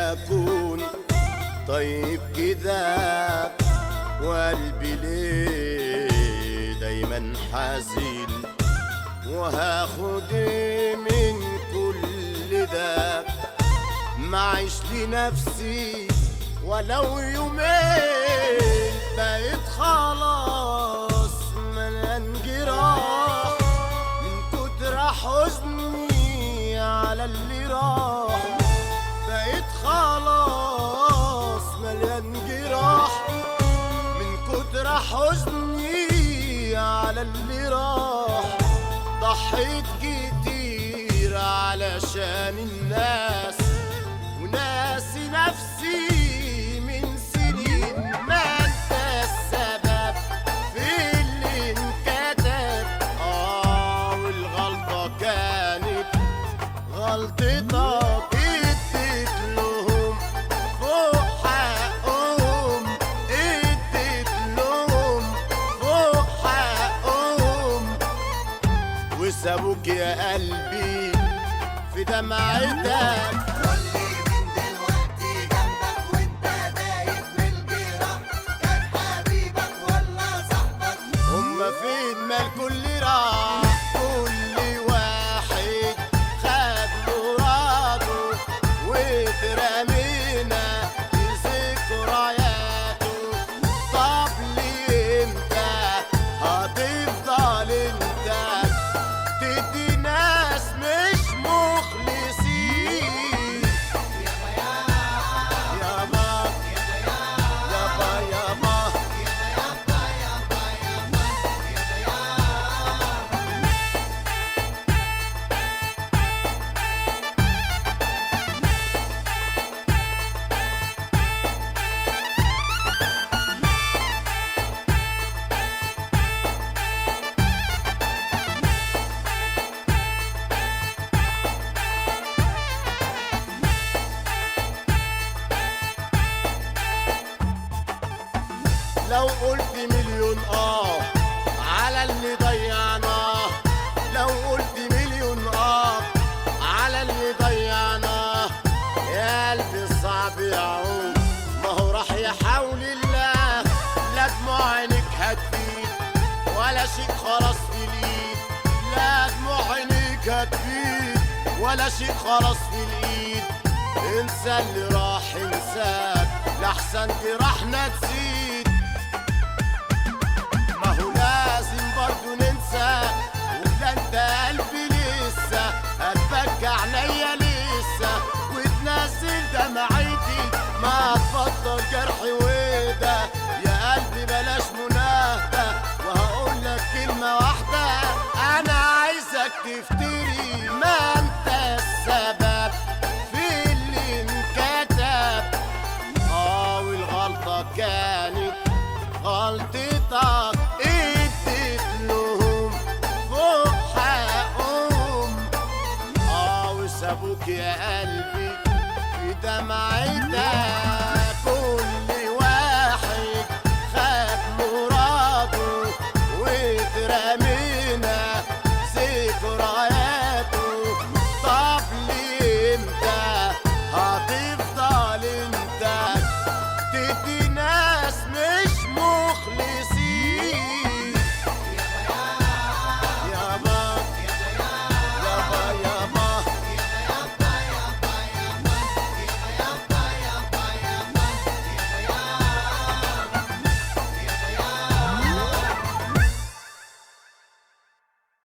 اكون طيب كده وقلبي ليه دايما حزين وهاخد إيه من كل ده معيش لنفسي ولو يومين بقيت خلاص مليان جراح من كتر حزني على اللي راح بقيت خلاص مليان جراح من كتر حزني على اللي راح ضحيت كتير علشان الناس وناسي نفسي من سنين ما انت السبب في اللي انكتب اه والغلطة كانت غلطتك اديت لهم فوق حقهم اديت لهم فوق حقهم وسابوك يا قلبي في دمعتك قولي من دلوقتي جنبك وانت دايب من الجراح كان حبيبك ولا صاحبك هما فين ما الكل راح كل واحد خد مراده واترمينا في ذكرياته طب ليه انت هتفضل انت تدي ناس مش مخلصين يابا يابا يابا لو قلت مليون اه على اللي ضيعناه لو قلت مليون اه على اللي ضيعناه يا قلبي الصعب يعود ما هو راح يحاول الله لا دموع عينك هتفيد ولا شيء خلاص في الايد لا دموع عينك هتفيد ولا شيء خلاص في الايد انسى اللي راح انساك لحسن جراحنا تزيد ما هو لازم برضو ننسى ولا انت قلبي لسه هتبكى عينيا لسه وتنزل دمعتي ما تفضل جرحي وده يا قلبي بلاش مناهدة وهقول لك كلمة واحدة أنا عايزك تفتري ما أنت السبب في اللي انكتب اه والغلطة كانت غلطتك اديت لهم فوق حقهم اه وسابوك يا قلبي في دمعتك